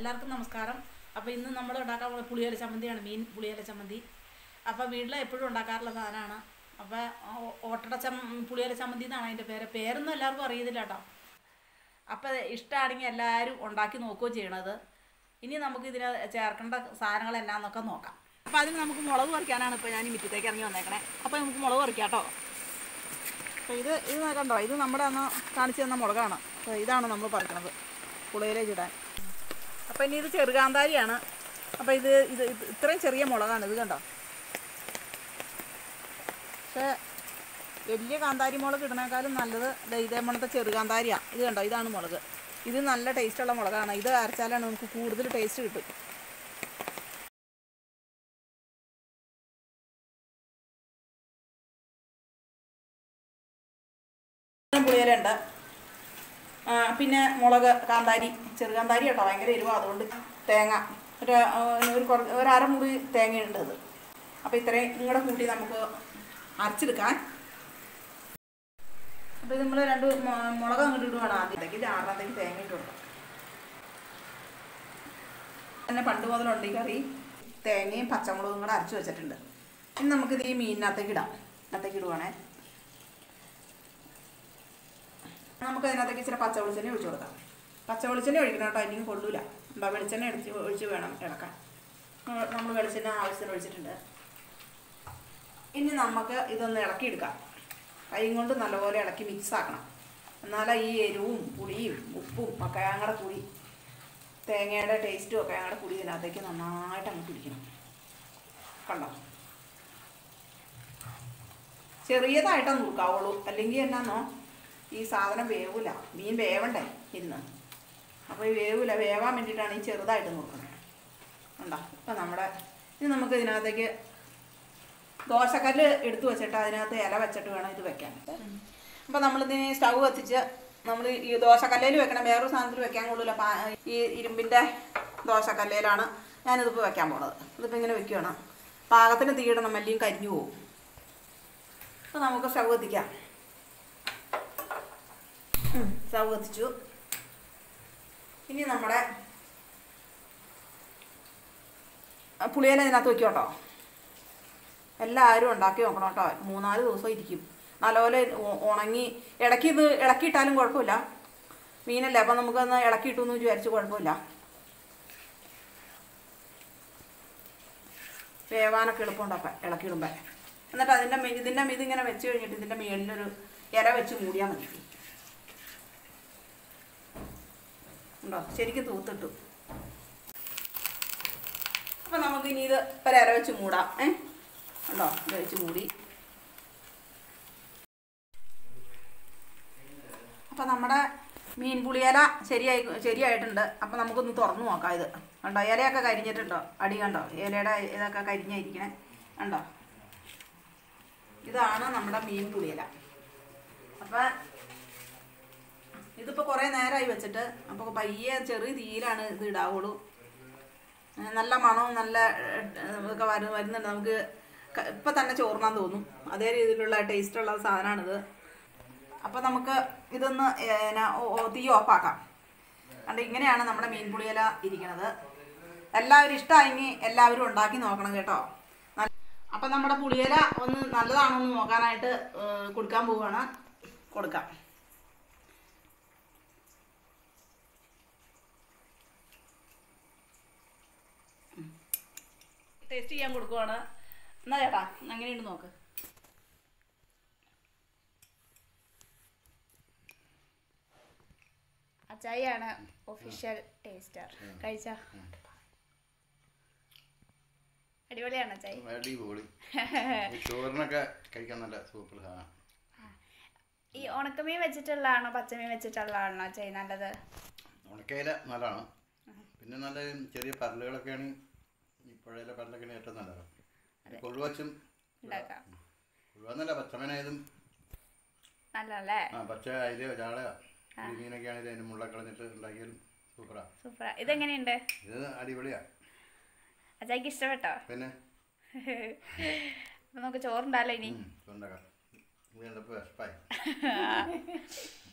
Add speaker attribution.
Speaker 1: എല്ലാവർക്കും നമസ്കാരം അപ്പോൾ ഇന്ന് നമ്മൾ ഉണ്ടാക്കാൻ പോകുന്ന പുളിയോല ചമ്മന്തിയാണ് മീൻ പുളിയോല ചമ്മന്തി അപ്പോൾ വീട്ടിൽ എപ്പോഴും ഉണ്ടാക്കാറുള്ള സാധനമാണ് അപ്പോൾ ഓട്ടട ചം പുളിയോല ചമ്മന്തി എന്നാണ് അതിൻ്റെ പേര് പേരൊന്നും എല്ലാവർക്കും അറിയത്തില്ല കേട്ടോ അപ്പോൾ ഇഷ്ടമാണെങ്കിൽ എല്ലാവരും ഉണ്ടാക്കി നോക്കുകയും ചെയ്യണത് ഇനി നമുക്ക് ഇതിന് ചേർക്കേണ്ട സാധനങ്ങൾ എന്നാന്നൊക്കെ നോക്കാം അപ്പോൾ അതിന് നമുക്ക് മുളക് പറിക്കാനാണ് ഇപ്പോൾ ഞാൻ ഈ മുറ്റത്തേക്ക് ഇറങ്ങി വന്നേക്കണേ അപ്പോൾ നമുക്ക് മുളക് പറിക്കാം കേട്ടോ അപ്പോൾ ഇത് ഇത് കണ്ടോ ഇത് നമ്മുടെ അന്ന് കാണിച്ചു തന്ന മുളകാണ് അപ്പോൾ ഇതാണ് നമ്മൾ പറിക്കണത് പുളിയിലേക്ക് ഇടാൻ അപ്പോൾ ഇനി ഇത് ചെറുകാന്താരിയാണ് അപ്പോൾ ഇത് ഇത് ഇത് ഇത്രയും ചെറിയ മുളകാണ് ഇത് കണ്ടോ പക്ഷേ വലിയ കാന്താരി മുളക് ഇടണേക്കാളും നല്ലത് ദേ ഇതേ പോലത്തെ ചെറുകാന്താരിയാണ് ഇത് കണ്ടോ ഇതാണ് മുളക് ഇത് നല്ല ടേസ്റ്റുള്ള മുളകാണ് ഇത് അരച്ചാലാണ് നമുക്ക് കൂടുതൽ ടേസ്റ്റ് കിട്ടും പുളിയിലുണ്ട് ആ, പിന്നെ മുളക് കാന്താരി ചെറുകാന്താരി കേട്ടോ ഭയങ്കര എരിവാ അതുകൊണ്ട് തേങ്ങ ഒരു ആ, ഒരു കുറ- ഒരു അരമുറി തേങ്ങയുണ്ട് ഇത് അപ്പോൾ ഇത്രയും നിങ്ങളുടെ കൂട്ടി നമുക്ക് അരച്ചെടുക്കാൻ അപ്പോൾ ഇത് നമ്മൾ രണ്ട് മു- മുളക് അങ്ങോട്ട് ഇടുവാണ് ആദ്യത്തേക്ക് ചാറിനകത്തേക്ക് തേങ്ങ ഇട്ട് കൊടുക്കാം തന്നെ പണ്ട് മുതലുണ്ട് ഈ കറി തേങ്ങയും പച്ചമുളകും കൂടെ അരച്ച് വെച്ചിട്ടുണ്ട് ഇനി നമുക്കിത് ഈ മീനിനകത്തേക്ക് ഇടാം അതിനകത്തേക്ക് ഇടുവാണേ നമുക്ക് അതിനകത്തേക്ക് ഇച്ചിരി പച്ച വെളിച്ചെണ്ണ ഒഴിച്ചു കൊടുക്കാം പച്ച വെളിച്ചെണ്ണ ഒഴിക്കണം കേട്ടോ അല്ലെങ്കിൽ കൊള്ളൂല എന്താ വെളിച്ചെണ്ണ എടുത്ത് ഒഴിച്ച് വേണം ഇളക്കാൻ നമ്മൾ വെളിച്ചെണ്ണ ആവശ്യത്തിന് ഒഴിച്ചിട്ടുണ്ട് ഇനി നമുക്ക് ഇതൊന്ന് ഇളക്കിയെടുക്കാം കൈ കൊണ്ട് നല്ലപോലെ ഇളക്കി മിക്സ് ആക്കണം എന്നാലേ ഈ എരിവും പുളിയും ഉപ്പും ഒക്കെ അങ്ങടെ കൂടി തേങ്ങയുടെ ടേസ്റ്റും ഒക്കെ അങ്ങടെ കൂടി ഇതിനകത്തേക്ക് നന്നായിട്ട് അങ്ങ് പിടിക്കണം കണ്ടോ ചെറിയതായിട്ടൊന്ന് നുറുക്കാവുള്ളൂ അല്ലെങ്കിൽ എന്നാന്നോ ഈ സാധനം വേവില്ല മീൻ വേവണ്ടേ ഇരുന്ന് അപ്പോൾ ഈ വേവില്ല വേവാൻ വേണ്ടിയിട്ടാണ് ഈ ചെറുതായിട്ട് നോക്കുന്നത് ഉണ്ടോ ഇപ്പം നമ്മുടെ ഇനി നമുക്ക് ഇതിനകത്തേക്ക് ദോശക്കല്ല് എടുത്തു വെച്ചിട്ട് അതിനകത്ത് ഇല വെച്ചിട്ട് വേണം ഇത് വെക്കാൻ അപ്പോൾ നമ്മളിതിന് സ്റ്റൗ കത്തിച്ച് നമ്മൾ ഈ ദോശക്കല്ലേൽ വെക്കണം വേറൊരു സാധനത്തിൽ വെക്കാൻ കൊള്ളില്ല പാ ഈ ഇരുമ്പിൻ്റെ ദോശക്കല്ലേലാണ് ഞാനിതിപ്പോൾ വെക്കാൻ പോണത് ഇതിപ്പോൾ ഇങ്ങനെ വെക്കുകയാണ് പാകത്തിന് തീയിടണം അല്ലെങ്കിൽ കരിഞ്ഞു പോകും അപ്പോൾ നമുക്ക് സ്റ്റൗ കത്തിക്കാം ഉം, സ്റ്റൗ കത്തിച്ചു ഇനി നമ്മുടെ ആ, പുളിയില ഇതിനകത്ത് വെക്കും കേട്ടോ എല്ലാവരും ഉണ്ടാക്കി നോക്കണം കേട്ടോ മൂന്നാല് ദിവസം ഇരിക്കും നല്ലപോലെ ഉ- ഉണങ്ങി ഇടയ്ക്ക് ഇത് ഇളക്കിയിട്ടാലും കുഴപ്പമില്ല മീനല്ലേ അപ്പം നമുക്കൊന്ന് ഇളക്കിയിട്ടു എന്ന് വിചാരിച്ച് കുഴപ്പമില്ല വേവാനൊക്കെ എളുപ്പമുണ്ടപ്പം ഇളക്കിയിടുമ്പോൾ എന്നിട്ട് അതിൻ്റെ മെ- ഇതിൻ്റെ ഇത് ഇങ്ങനെ വെച്ച് കഴിഞ്ഞിട്ട് ഇതിൻ്റെ മേളിലൊരു ഇര വെച്ച് മൂടിയാൽ മതി ഉണ്ടോ ശരിക്കും തൂത്തിട്ടു അപ്പം നമുക്ക് ഇനി ഇത് ഒരു ഇര വെച്ച് മൂടാം ഏ ഉണ്ടോ ഇത് വെച്ച് മൂടി അപ്പം നമ്മുടെ മീൻ പുളിയില ശരിയായി ശരിയായിട്ടുണ്ട് അപ്പം നമുക്കൊന്ന് തുറന്നു നോക്കാം ഇത് കണ്ടോ ഇലയൊക്കെ കരിഞ്ഞിട്ടുണ്ടോ അടി കണ്ടോ ഇലയുടെ ഇതൊക്കെ കരിഞ്ഞിരിക്കണേ കണ്ടോ ഇതാണ് നമ്മുടെ മീൻ പുളിയില അപ്പം ഇതിപ്പോൾ കുറേ നേരമായി വെച്ചിട്ട് അപ്പോൾ പയ്യെ ചെറിയ തീയിലാണ് ഇത് ഇടാവുള്ളൂ ഏ, നല്ല മണവും നല്ല ഏഹ്, ഇതൊക്കെ വരു വരുന്നുണ്ട് നമുക്ക് ക- ഇപ്പം തന്നെ ചോറിനാൻ തോന്നും അതേ രീതിയിലുള്ള ടേസ്റ്റുള്ള സാധനമാണിത് അപ്പോൾ നമുക്ക് ഇതൊന്ന് ഏന, ഓ- ഓ- തീ ഓഫാക്കാം കണ്ട് ഇങ്ങനെയാണ് നമ്മുടെ മീൻ പുളിയില ഇരിക്കുന്നത് എല്ലാവരും ഇഷ്ടമായെങ്കിൽ എല്ലാവരും ഉണ്ടാക്കി നോക്കണം കേട്ടോ അപ്പം നമ്മുടെ പുളിയില ഒന്ന് നല്ലതാണോ എന്ന് നോക്കാനായിട്ട് ഏഹ്, കൊടുക്കാൻ പോവുകയാണ് കൊടുക്കാം ടേസ്റ്റ് ചെയ്യാൻ കൊടുക്കുവാണ് എന്നാ ചേട്ടാ എങ്ങനെയുണ്ട് നോക്ക്
Speaker 2: അച്ചായിയാണ് ഒഫീഷ്യൽ ടേസ്റ്റർ കഴിച്ച അടിപൊളിയാണ് അച്ചായി
Speaker 3: അടിപൊളി ഈ ചോറിനൊക്കെ കഴിക്കാൻ നല്ല സൂപ്പർ സാധനം
Speaker 2: ഈ ഉണക്കമീൻ വെച്ചിട്ടുള്ളതാണോ പച്ചമീൻ വെച്ചിട്ടുള്ളതാണോ അച്ചായി നല്ലത്
Speaker 3: ഉണക്കയില നല്ലതാണ് പിന്നെ നല്ല ചെറിയ പരലുകളൊക്കെയാണ് ഈ പുഴയിലെ പരലൊക്കെയാണ് ഏറ്റവും നല്ലത് പിന്നെ കൊഴുവച്ചും
Speaker 2: ഉണ്ടാക്കാം
Speaker 3: കൊഴുവന്നല്ല പച്ചമീനായതും
Speaker 2: നല്ലല്ലേ
Speaker 3: ആ പച്ച അയിലയോ ചാളയോ ഈ മീനൊക്കെ ആണെങ്കിലും അതിൻ്റെ മുള്ള കളഞ്ഞിട്ട് ഉണ്ടാക്കിയാലും സൂപ്പറാ
Speaker 2: സൂപ്പർ ഇതെങ്ങനെയുണ്ട്
Speaker 3: ഇത് അടിപൊളിയാ
Speaker 2: അച്ചായിക്ക് ഇഷ്ടപ്പെട്ടോ
Speaker 3: പിന്നെ
Speaker 2: അപ്പൊ നമുക്ക് ചോറുണ്ടല്ലോ ഇനി
Speaker 3: ഉം, ഉണ്ടാക്കാം ഇത് കണ്ടപ്പോൾ വിശപ്പായി